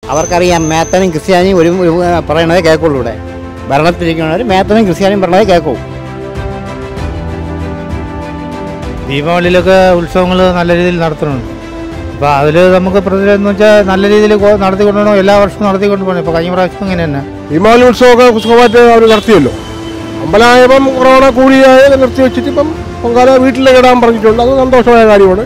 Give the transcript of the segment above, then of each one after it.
അവർക്കറിയാം മേത്തനും ക്രിസ്ത്യാനിയും ഒരു ഒരു പറയണതേ കേൾക്കുള്ളൂ ഇവിടെ ഭരണത്തിരിക്കുന്നവർ മേത്തനും ക്രിസ്ത്യാനിയും പറയണതേ കേൾക്കൂ ദീപാവലിയിലൊക്കെ ഉത്സവങ്ങൾ നല്ല രീതിയിൽ നടത്തുന്നുണ്ട് അപ്പോൾ അതിൽ നമുക്ക് പ്രതിരോധം എന്ന് വെച്ചാൽ നല്ല രീതിയിൽ നടത്തിക്കൊണ്ട് പോകണം എല്ലാ വർഷവും നടത്തിക്കൊണ്ട് പോകണം ഇപ്പോൾ കഴിഞ്ഞ പ്രാവശ്യം ഇങ്ങനെ തന്നെ ദീപാവലി ഉത്സവമൊക്കെ സുഖമായിട്ട് അവർ നടത്തിയല്ലോ അമ്പലമായപ്പം കൊറോണ കൂടിയായ നിർത്തി വെച്ചിട്ട് ഇപ്പം പൊങ്കാല വീട്ടിലേക്ക് ഇടാൻ പറഞ്ഞിട്ടുണ്ട് അത് സന്തോഷമായ കാര്യമാണ്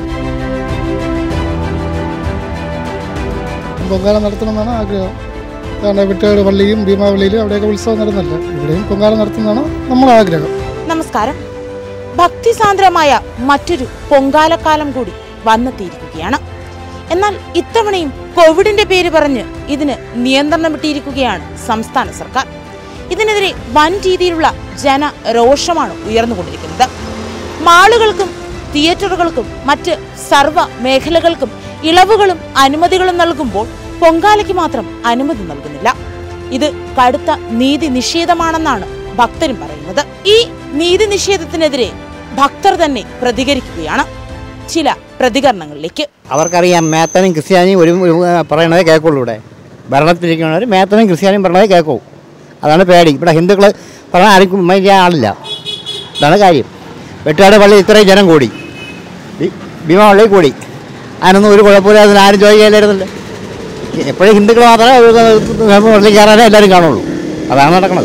പൊങ്കാല നടത്തണമെന്നാണ് ആഗ്രഹം കാരണം വിട്ടേട് പള്ളിയും ഭീമാവള്ളിയിലും അവിടെയൊക്കെ ഉത്സവം നടന്നല്ല ഇവിടെയും പൊങ്കാല നടത്തുന്നതാണ് നമ്മുടെ ആഗ്രഹം നമസ്കാരം ഭക്തിസാന്ദ്രമായ മറ്റൊരു പൊങ്കാലക്കാലം കൂടി വന്നെത്തിയിരിക്കുകയാണ് എന്നാൽ ഇത്തവണയും കോവിഡിന്റെ പേര് പറഞ്ഞ് ഇതിന് നിയന്ത്രണമിട്ടിരിക്കുകയാണ് സംസ്ഥാന സർക്കാർ ഇതിനെതിരെ വൻ രീതിയിലുള്ള ജനരോഷമാണ് ഉയർന്നുകൊണ്ടിരിക്കുന്നത് മാളുകൾക്കും തിയേറ്ററുകൾക്കും മറ്റ് സർവ്വ മേഖലകൾക്കും ഇളവുകളും അനുമതികളും നൽകുമ്പോൾ പൊങ്കാലയ്ക്ക് മാത്രം അനുമതി നൽകുന്നില്ല ഇത് കടുത്ത നീതി നിഷേധമാണെന്നാണ് ഭക്തരും പറയുന്നത് ഈ നീതി നിഷേധത്തിനെതിരെ ഭക്തർ തന്നെ പ്രതികരിക്കുകയാണ് ചില പ്രതികരണങ്ങളിലേക്ക് അവർക്കറിയാം മേത്തനും ക്രിസ്ത്യാനിയും ഒരു ഒരു പറയണതേ കേൾക്കുള്ളൂ ഇവിടെ ഭരണത്തിരിക്കുന്നവർ മേത്തനും ക്രിസ്ത്യാനിയും പറയണതേ കേൾക്കൂ അതാണ് പേടി ഇവിടെ ഹിന്ദുക്കൾ പറയാൻ ആർക്കും ഉമ്മയ്ക്കാൻ ആളില്ല ഇതാണ് കാര്യം വെട്ടുകാട് പള്ളി ഇത്രയും ജനം കൂടി ഭീ- ഭീമാപള്ളി കൂടി അതിനൊന്നും ഒരു കുഴപ്പമില്ല അതിന് ആരും ചോദിക്കാനില്ലായിരുന്നല്ലോ എപ്പോഴും ഹിന്ദുക്കൾ മാത്രമേ പള്ളി കയറാനേ എല്ലാവരും കാണുള്ളൂ അതാണ് നടക്കുന്നത്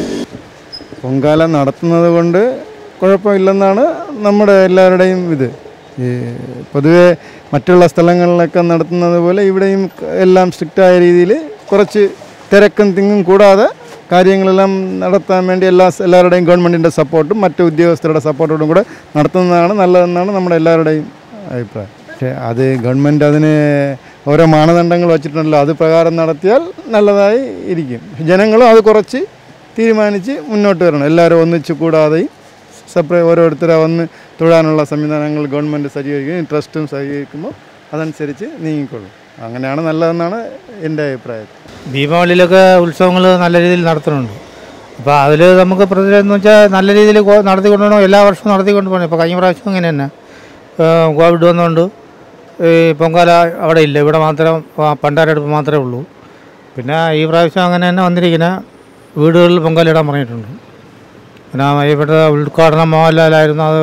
പൊങ്കാല നടത്തുന്നത് കൊണ്ട് കുഴപ്പമില്ലെന്നാണ് നമ്മുടെ എല്ലാവരുടെയും ഇത് ഈ പൊതുവെ മറ്റുള്ള സ്ഥലങ്ങളിലൊക്കെ നടത്തുന്നത് പോലെ ഇവിടെയും എല്ലാം സ്ട്രിക്റ്റായ രീതിയിൽ കുറച്ച് തിരക്കും തിങ്ങും കൂടാതെ കാര്യങ്ങളെല്ലാം നടത്താൻ വേണ്ടി എല്ലാ എല്ലാവരുടെയും ഗവൺമെൻറ്റിൻ്റെ സപ്പോർട്ടും മറ്റു ഉദ്യോഗസ്ഥരുടെ സപ്പോർട്ടോടും കൂടെ നടത്തുന്നതാണ് നല്ലതെന്നാണ് നമ്മുടെ എല്ലാവരുടെയും അഭിപ്രായം പക്ഷേ അത് ഗവൺമെൻറ് അതിന് ഓരോ മാനദണ്ഡങ്ങൾ വച്ചിട്ടുണ്ടല്ലോ അത് പ്രകാരം നടത്തിയാൽ നല്ലതായി ഇരിക്കും ജനങ്ങളും അത് കുറച്ച് തീരുമാനിച്ച് മുന്നോട്ട് വരണം എല്ലാവരും ഒന്നിച്ച് കൂടാതെയും സെപ്പറേ ഓരോരുത്തരെ വന്ന് തൊഴാനുള്ള സംവിധാനങ്ങൾ ഗവൺമെൻറ് സജ്ജീകരിക്കുകയും ട്രസ്റ്റും സജ്ജീകരിക്കുമ്പോൾ അതനുസരിച്ച് നീങ്ങിക്കൊള്ളും അങ്ങനെയാണ് നല്ലതെന്നാണ് എൻ്റെ അഭിപ്രായം ദീപാവലിയിലൊക്കെ ഉത്സവങ്ങൾ നല്ല രീതിയിൽ നടത്തുന്നുണ്ട് അപ്പോൾ അതിൽ നമുക്ക് പ്രതിരോധം എന്ന് വെച്ചാൽ നല്ല രീതിയിൽ നടത്തിക്കൊണ്ട് പോകണം എല്ലാ വർഷവും നടത്തിക്കൊണ്ട് പോകണം ഇപ്പോൾ കഴിഞ്ഞ പ്രാവശ്യം ഇങ്ങനെ തന്നെ ഏഹ് കോവിഡ് വന്നുകൊണ്ട് ഈ പൊങ്കാല അവിടെ ഇല്ല ഇവിടെ മാത്രം ആ പണ്ടാരടുപ്പ് മാത്രമേ ഉള്ളൂ പിന്നെ ഈ പ്രാവശ്യം അങ്ങനെ തന്നെ വന്നിരിക്കുന്ന വീടുകളിൽ പൊങ്കാല ഇടാൻ പറഞ്ഞിട്ടുണ്ട് പിന്നെ ഇവിടെ ഉദ്ഘാടനം മോഹൻലാലായിരുന്നു അത്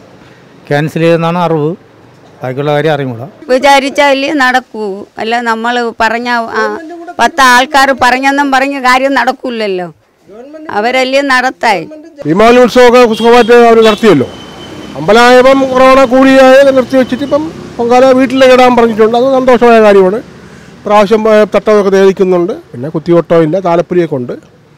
ക്യാൻസൽ ചെയ്തെന്നാണ് അറിവ് ബാക്കിയുള്ള കാര്യം അറിഞ്ഞൂടാ വിചാരിച്ചാലേ നടക്കൂ അല്ല നമ്മൾ പറഞ്ഞ ആ, പത്ത് ആൾക്കാർ പറഞ്ഞെന്നും പറഞ്ഞ കാര്യം നടക്കൂലല്ലോ അവരല്ലേ നടത്തായി ദീപാവലി ഉത്സവമൊക്കെ സുഖമായിട്ട് അവർ നടത്തിയല്ലോ അമ്പലമായപ്പം കൊറോണ കൂടിയായ നിർത്തി വെച്ചിട്ട് ഇപ്പം പൊങ്കാല വീട്ടിലേക്ക് ഇടാൻ പറഞ്ഞിട്ടുണ്ട് അത് സന്തോഷമായ കാര്യമാണ് പ്രാവശ്യം ഏഹ്, തട്ടമൊക്കെ തേദിക്കുന്നുണ്ട് പിന്നെ കുത്തിയോട്ടമില്ല താലപ്പൊലിയൊക്കെ ഉണ്ട്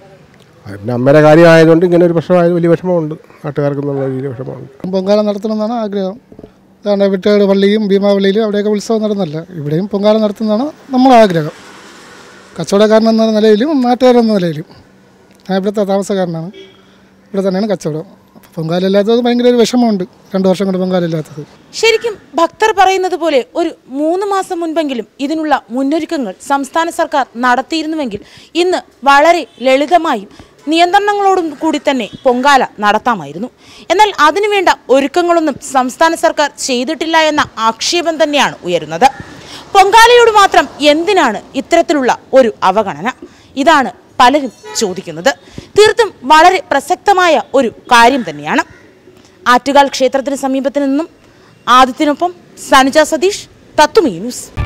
അത് പിന്നെ അമ്മയുടെ കാര്യമായതുകൊണ്ട് ഇങ്ങനെ ഒരു പ്രശ്നമായത് വലിയ വിഷമമുണ്ട് നാട്ടുകാർക്കെന്നുള്ള വലിയ വിഷമമുണ്ട് പൊങ്കാല നടത്തണമെന്നാണ് ആഗ്രഹം കാരണം വിട്ടേട് പള്ളിയും ഭീമാവള്ളിയിലും അവിടെയൊക്കെ ഉത്സവം നടന്നല്ല ഇവിടെയും പൊങ്കാല നടത്തുന്നതാണ് നമ്മുടെ ആഗ്രഹം കച്ചവടക്കാരൻ എന്ന നിലയിലും നാട്ടുകാരെന്ന നിലയിലും ഞാൻ ഇവിടുത്തെ താമസക്കാരനാണ് ഇവിടെ തന്നെയാണ് കച്ചവടം അപ്പോൾ പൊങ്കാല ഇല്ലാത്തത് ഭയങ്കര ഒരു വിഷമമുണ്ട് രണ്ട് വർഷം കൊണ്ട് പൊങ്കാല ഇല്ലാത്തത് ശരിക്കും ഭക്തർ പറയുന്നത് പോലെ ഒരു മൂന്ന് മാസം മുൻപെങ്കിലും ഇതിനുള്ള മുന്നൊരുക്കങ്ങൾ സംസ്ഥാന സർക്കാർ നടത്തിയിരുന്നുവെങ്കിൽ ഇന്ന് വളരെ ലളിതമായും നിയന്ത്രണങ്ങളോടും കൂടി തന്നെ പൊങ്കാല നടത്താമായിരുന്നു എന്നാൽ അതിനുവേണ്ട ഒരുക്കങ്ങളൊന്നും സംസ്ഥാന സർക്കാർ ചെയ്തിട്ടില്ല എന്ന ആക്ഷേപം തന്നെയാണ് ഉയരുന്നത് പൊങ്കാലയോട് മാത്രം എന്തിനാണ് ഇത്തരത്തിലുള്ള ഒരു അവഗണന ഇതാണ് പലരും ചോദിക്കുന്നത് തീർത്തും വളരെ പ്രസക്തമായ ഒരു കാര്യം തന്നെയാണ് ആറ്റുകാൽ ക്ഷേത്രത്തിന് സമീപത്ത് നിന്നും ആദിത്യനൊപ്പം സനുജ സതീഷ് തത്തുമീ ന്യൂസ്